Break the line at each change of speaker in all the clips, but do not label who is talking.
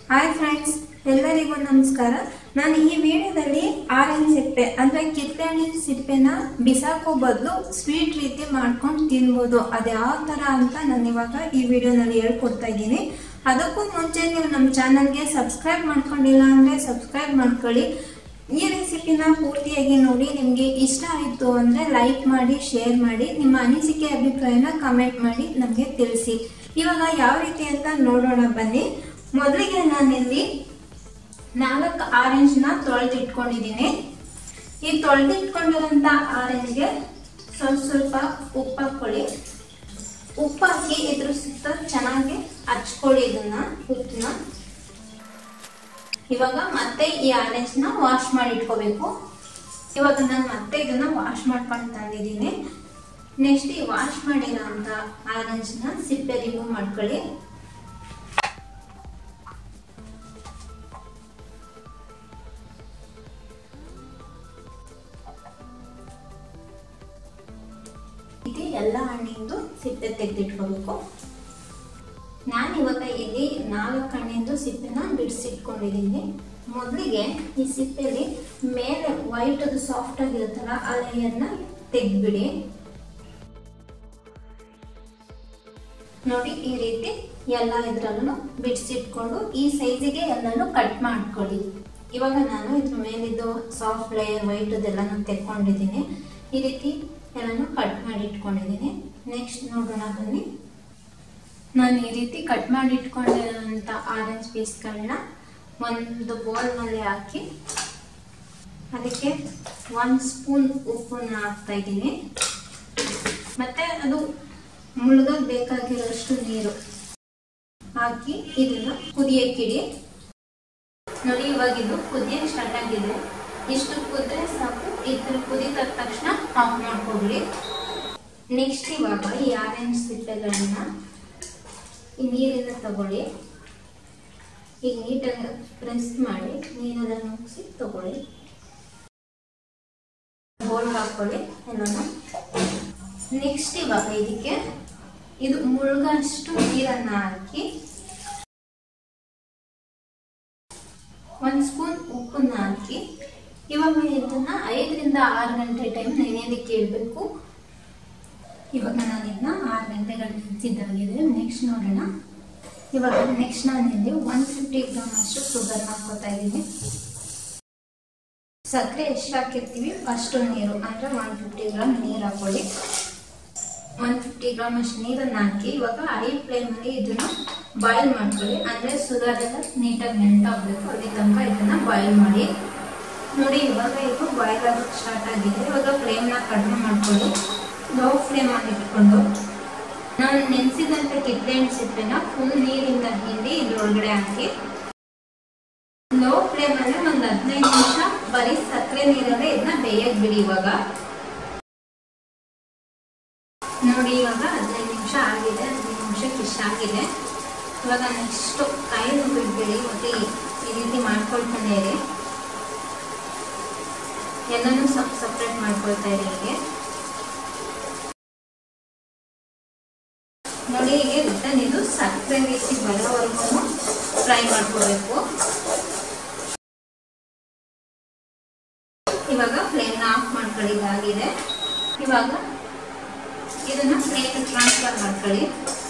hi friends ಎಲ್ಲರಿಗೂ ನಮಸ್ಕಾರ ನಾನು ಈ ವಿಡಿಯೋದಲ್ಲಿ ಆರೆಂಜ್ ಸಿಪ್ಪೆ ಅಂದರೆ ಕಿತ್ತಳೆ ಸಿಪ್ಪೆನ ಬಿಸಾಕೋ ಬದಲು ಸ್ವೀಟ್ ರೀತಿ ಮಾಡ್ಕೊಂಡು ತಿನ್ಬೋದು ಅದು ಯಾವ ಥರ ಅಂತ ನಾನು ಇವಾಗ ಈ ವಿಡಿಯೋನಲ್ಲಿ ಹೇಳ್ಕೊಡ್ತಾ ಇದ್ದೀನಿ ಅದಕ್ಕೂ ಮುಂಚೆ ನೀವು ನಮ್ಮ ಚಾನಲ್ಗೆ ಸಬ್ಸ್ಕ್ರೈಬ್ ಮಾಡ್ಕೊಂಡಿಲ್ಲ ಅಂದರೆ ಸಬ್ಸ್ಕ್ರೈಬ್ ಮಾಡ್ಕೊಳ್ಳಿ ಈ ರೆಸಿಪಿನ ಪೂರ್ತಿಯಾಗಿ ನೋಡಿ ನಿಮಗೆ ಇಷ್ಟ ಆಯಿತು ಅಂದರೆ ಲೈಕ್ ಮಾಡಿ ಶೇರ್ ಮಾಡಿ ನಿಮ್ಮ ಅನಿಸಿಕೆ ಅಭಿಪ್ರಾಯನ ಕಮೆಂಟ್ ಮಾಡಿ ನಮಗೆ ತಿಳಿಸಿ ಇವಾಗ ಯಾವ ರೀತಿ ಅಂತ ನೋಡೋಣ ಬನ್ನಿ ಮೊದಲಿಗೆ ನಾನಿಲ್ಲಿ ನಾಲ್ಕು ಆರೆಂಜ್ನ ತೊಳೆದಿಟ್ಕೊಂಡಿದ್ದೀನಿ ಈ ತೊಳೆದಿಟ್ಕೊಂಡಿರೋಂಥ ಆರೆಂಜ್ಗೆ ಸ್ವಲ್ಪ ಸ್ವಲ್ಪ ಉಪ್ಪು ಹಾಕ್ಕೊಳ್ಳಿ ಉಪ್ಪು ಹಾಕಿ ಇದ್ರ ಸುತ್ತ ಚೆನ್ನಾಗಿ ಹಚ್ಕೊಳ್ಳಿ ಇದನ್ನ ಉಪ್ಪನ್ನ ಇವಾಗ ಮತ್ತೆ ಈ ಆರೆಂಜ್ನ ವಾಶ್ ಮಾಡಿ ಇಟ್ಕೋಬೇಕು ಇವಾಗ ನಾನು ಮತ್ತೆ ಇದನ್ನ ವಾಶ್ ಮಾಡ್ಕೊಂಡು ತಂದಿದ್ದೀನಿ ನೆಕ್ಸ್ಟ್ ಈ ವಾಶ್ ಮಾಡಿರೋ ಅಂತ ಆರೆಂಜ್ನ ಸಿಪ್ಪೆ ರಿಮೂವ್ ಮಾಡ್ಕೊಳ್ಳಿ ಇದು ಎಲ್ಲ ಹಣ್ಣಿಂದು ಸಿಪ್ಪೆ ತೆಗೆದಿಟ್ಕೋಬೇಕು ನಾನು ಇವಾಗ ಇಲ್ಲಿ ನಾಲ್ಕು ಹಣ್ಣಿಂದು ಸಿಪ್ಪೆನ ಬಿಡಿಸಿಟ್ಕೊಂಡಿದ್ದೀನಿ ಮೊದಲಿಗೆ ಈ ಸಿಪ್ಪೆಲಿ ಮೇಲೆ ವೈಟ್ ಅದು ಸಾಫ್ಟ್ ಆಗಿರುತ್ತಲ್ಲ ಆ ಲೇಯರ್ನ ತೆಗೆದ್ಬಿಡಿ ನೋಡಿ ಈ ರೀತಿ ಎಲ್ಲ ಇದ್ರಲ್ಲೂ ಬಿಡಿಸಿಟ್ಕೊಂಡು ಈ ಸೈಜಿಗೆ ಎಲ್ಲನೂ ಕಟ್ ಮಾಡ್ಕೊಳ್ಳಿ ಇವಾಗ ನಾನು ಇದ್ರ ಮೇಲಿದ್ದು ಸಾಫ್ಟ್ ಲೇಯರ್ ವೈಟ್ ಅದೆಲ್ಲನೂ ತೆಕ್ಕೊಂಡಿದ್ದೀನಿ ಈ ರೀತಿ ಎಲ್ಲನೂ ಕಟ್ ಮಾಡಿ ಇಟ್ಕೊಂಡಿದ್ದೀನಿ ನೆಕ್ಸ್ಟ್ ನೋಡೋಣ ಬನ್ನಿ ನಾನು ಈ ರೀತಿ ಕಟ್ ಮಾಡಿ ಇಟ್ಕೊಂಡಿರೋಂಥ ಆರೆಂಜ್ ಪೀಸ್ಗಳನ್ನ ಒಂದು ಬೌಲ್ನಲ್ಲಿ ಹಾಕಿ ಅದಕ್ಕೆ ಒಂದು ಸ್ಪೂನ್ ಉಪ್ಪನ್ನ ಹಾಕ್ತಾ ಇದ್ದೀನಿ ಮತ್ತೆ ಅದು ಮುಳುಗಕ್ಕೆ ಬೇಕಾಗಿರೋಷ್ಟು ನೀರು ಹಾಕಿ ಇದನ್ನ ಕುದಿಯಕ್ಕಿಡಿ ನೋಡಿ ಇವಾಗ ಇದು ಕುದಿಯಕ್ಕೆ ಸ್ಟಾರ್ಟ್ ಆಗಿದೆ ಇಷ್ಟು ಕುದ್ರೆ ಸಾಕು ಇದ್ರ ಕುದಿದ ತಕ್ಷಣ ಆಫ್ ಮಾಡ್ಕೊಬಿಡಿ ನೆಕ್ಸ್ಟ್ ಇವಾಗ ಈ ಆರೆಂಜ್ ಸಿಪ್ಪೆಗಳನ್ನ ಈ ನೀರಿಂದ ತಗೊಳ್ಳಿ ಈಗ ನೀಟಾಗಿ ಪ್ರೆಸ್ ಮಾಡಿ ನೀರೆಲ್ಲ ಮುಗಿಸಿ ತಗೊಳ್ಳಿ ಬೋಲ್ ಹಾಕೊಳ್ಳಿ ಎಲ್ಲನೂ ನೆಕ್ಸ್ಟ್ ಇವಾಗ ಇದಕ್ಕೆ ಇದು ಮುಳುಗಷ್ಟು ನೀರನ್ನ ಹಾಕಿ ಒಂದು ಸ್ಪೂನ್ ಉಪ್ಪನ್ನ ಹಾಕಿ ಇವಾಗ ಇದನ್ನ ಐದರಿಂದ ಆರು ಗಂಟೆ ಟೈಮ್ ನೆನೆಯೋದಕ್ಕೆ ಇಡಬೇಕು ಇವಾಗ ನಾನು ಇದನ್ನ ಆರು ಗಂಟೆಗಳು ನೆನೆಸಿದ್ದಾಗಿದೆ ನೆಕ್ಸ್ಟ್ ನೋಡೋಣ ಇವಾಗ ನೆಕ್ಸ್ಟ್ ನಾನು ಇಲ್ಲಿ ಒನ್ ಫಿಫ್ಟಿ ಗ್ರಾಮ್ ಅಷ್ಟು ಶುಗರ್ ಹಾಕೋತಾ ಇದ್ದೀನಿ ಸಕ್ಕರೆ ಎಷ್ಟು ಹಾಕಿರ್ತೀವಿ ಅಷ್ಟು ನೀರು ಅಂದರೆ ಒನ್ ಫಿಫ್ಟಿ ಗ್ರಾಮ್ ನೀರು ಹಾಕೊಳ್ಳಿ ಒನ್ ಫಿಫ್ಟಿ ಗ್ರಾಮ್ ಅಷ್ಟು ನೀರನ್ನು ಹಾಕಿ ಇವಾಗ ಐ ಫ್ಲೇಮಲ್ಲಿ ಇದನ್ನ ಬಾಯ್ಲ್ ಮಾಡ್ಕೊಳ್ಳಿ ಅಂದರೆ ಶುಗರ್ ಎಲ್ಲ ನೀಟಾಗಿ ನೆಂಟಾಗಬೇಕು ಅಲ್ಲಿ ತನಕ ಇದನ್ನ ಬಾಯ್ಲ್ ಮಾಡಿ ನೋಡಿ ಇವಾಗ ಇದು ಬಾಯ್ಲ್ ಆಗೋಕ್ಕೆ ಸ್ಟಾರ್ಟ್ ಆಗಿದೆ ಇವಾಗ ಫ್ಲೇಮ್ನ ಕಡಿಮೆ ಮಾಡ್ಕೊಳ್ಳಿ ಲೋ ಫ್ಲೇಮ್ ಆಗಿ ಇಟ್ಕೊಂಡು ನಾನು ನೆನೆಸಿದಂಥ ಕಿತ್ತಳೆ ಸಿಪ್ಪೆನ ಫುಲ್ ನೀರಿಂದ ಹಿಂಡಿ ಇದ್ರೊಳಗಡೆ ಹಾಕಿ ಲೋ ಫ್ಲೇಮಲ್ಲಿ ಒಂದು ಹದಿನೈದು ನಿಮಿಷ ಬರೀ ಸಕ್ಕರೆ ನೀರಲ್ಲೇ ಇದನ್ನ ಬೇಯಕ್ಕೆ ಬಿಡಿ ಇವಾಗ ನೋಡಿ ಇವಾಗ ಹದಿನೈದು ನಿಮಿಷ ಆಗಿದೆ ಹದಿನೈದು ನಿಮಿಷಕ್ಕೆ ಇಷ್ಟ ಆಗಿದೆ ಇವಾಗ ನೆಕ್ಸ್ಟು ಕಾಯಿನ ಬಿಡ್ಬೇಡಿ ಮತ್ತೆ ಈ ರೀತಿ ಮಾಡ್ಕೊಳ್ತಾನೆ ಇರಿ ಎಲ್ಲನೂ ಸ್ವಲ್ಪ ಸಪ್ರೇಟ್ ಮಾಡ್ಕೊಳ್ತಾ ಇರಿ ಹೀಗೆ ನೋಡಿ ಹೀಗೆ ರಿಟರ್ನ್ ಇದು ಸಕ್ಕರೆ ರೀತಿ ಬರೋವರೆಗೂ ಫ್ರೈ ಮಾಡ್ಕೋಬೇಕು ಇವಾಗ ಫ್ಲೇಮ್ನ ಆಫ್ ಮಾಡ್ಕೊಳ್ಳಿ ಇದಾಗಿದೆ ಇವಾಗ ಇದನ್ನ ಪ್ಲೇಟ್ ಟ್ರಾನ್ಸ್ಫರ್ ಮಾಡ್ಕೊಳ್ಳಿ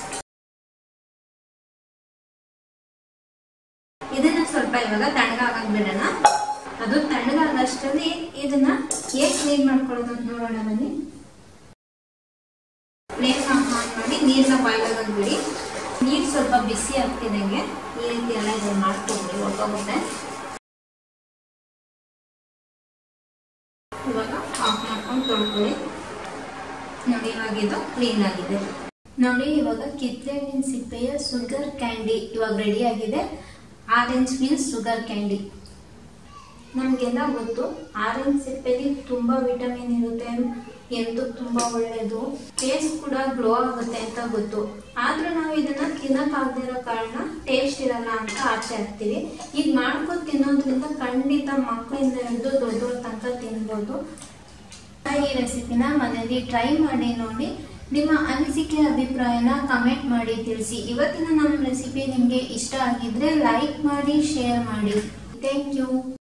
ಇದನ್ನ ಸ್ವಲ್ಪ ಇವಾಗ ತಣ್ಣಗಾಗಕ್ ಬಿಡೋಣ ಅದು ತಣ್ಣಗಾಗಷ್ಟರಲ್ಲಿ ಇದನ್ನ ಹೇಗೆ ಕ್ಲೀನ್ ಮಾಡ್ಕೊಳ್ಳೋದು ಅಂತ ನೋಡೋಣ ಬನ್ನಿ ಫ್ಲೇಮ್ ಆನ್ ಮಾಡಿ ನೀರನ್ನ ಬಾಯ್ಲ್ ಆಗೋದು ಬಿಡಿ ನೀರು ಸ್ವಲ್ಪ ಬಿಸಿ ಆಗ್ತಿದಂಗೆ ಈ ರೀತಿ ಎಲ್ಲ ಇದನ್ನ ಮಾಡ್ಕೊಬಿಡಿ ಒಗ್ಗೋಗುತ್ತೆ ಇವಾಗ ಆಫ್ ಮಾಡ್ಕೊಂಡು ತೊಳ್ಕೊಳ್ಳಿ ನೋಡಿ ಇವಾಗ ಇದು ಕ್ಲೀನ್ ಆಗಿದೆ ನೋಡಿ ಇವಾಗ ಕಿತ್ತಳೆ ಹಣ್ಣಿನ ಸಿಪ್ಪೆಯ ಶುಗರ್ ಕ್ಯಾಂಡಿ ಇವಾಗ ರೆಡಿ ಆಗಿದೆ ಆರೆಂಜ್ ಮೀನ್ಸ್ ಶುಗರ್ ಕ್ಯಾಂಡಿ ನಮಗೆಲ್ಲ ಗೊತ್ತು ಆರೆಂಜ್ ಸಿಪ್ಪೆಲಿ ತುಂಬ ವಿಟಮಿನ್ ಇರುತ್ತೆ ಎಂದು ತುಂಬ ಒಳ್ಳೆಯದು ಫೇಸ್ ಕೂಡ ಗ್ಲೋ ಆಗುತ್ತೆ ಅಂತ ಗೊತ್ತು ಆದ್ರೂ ನಾವು ಇದನ್ನ ತಿನ್ನಕ್ಕಾಗದೇ ಇರೋ ಕಾರಣ ಟೇಸ್ಟ್ ಇರಲ್ಲ ಅಂತ ಆಚೆ ಹಾಕ್ತೀವಿ ಈಗ ಮಾಡ್ಕೊಂಡು ತಿನ್ನೋದ್ರಿಂದ ಖಂಡಿತ ಮಕ್ಕಳಿಂದ ಹಿಡಿದು ದೊಡ್ಡವ್ರ ತನಕ ತಿನ್ಬೋದು ಈ ರೆಸಿಪಿನ ಮನೇಲಿ ಟ್ರೈ ಮಾಡಿ ನೋಡಿ ನಿಮ್ಮ ಅನಿಸಿಕೆ ಅಭಿಪ್ರಾಯನ ಕಮೆಂಟ್ ಮಾಡಿ ತಿಳಿಸಿ ಇವತ್ತಿನ ನಮ್ಮ ರೆಸಿಪಿ ನಿಮಗೆ ಇಷ್ಟ ಆಗಿದ್ರೆ ಲೈಕ್ ಮಾಡಿ ಶೇರ್ ಮಾಡಿ ಥ್ಯಾಂಕ್ ಯು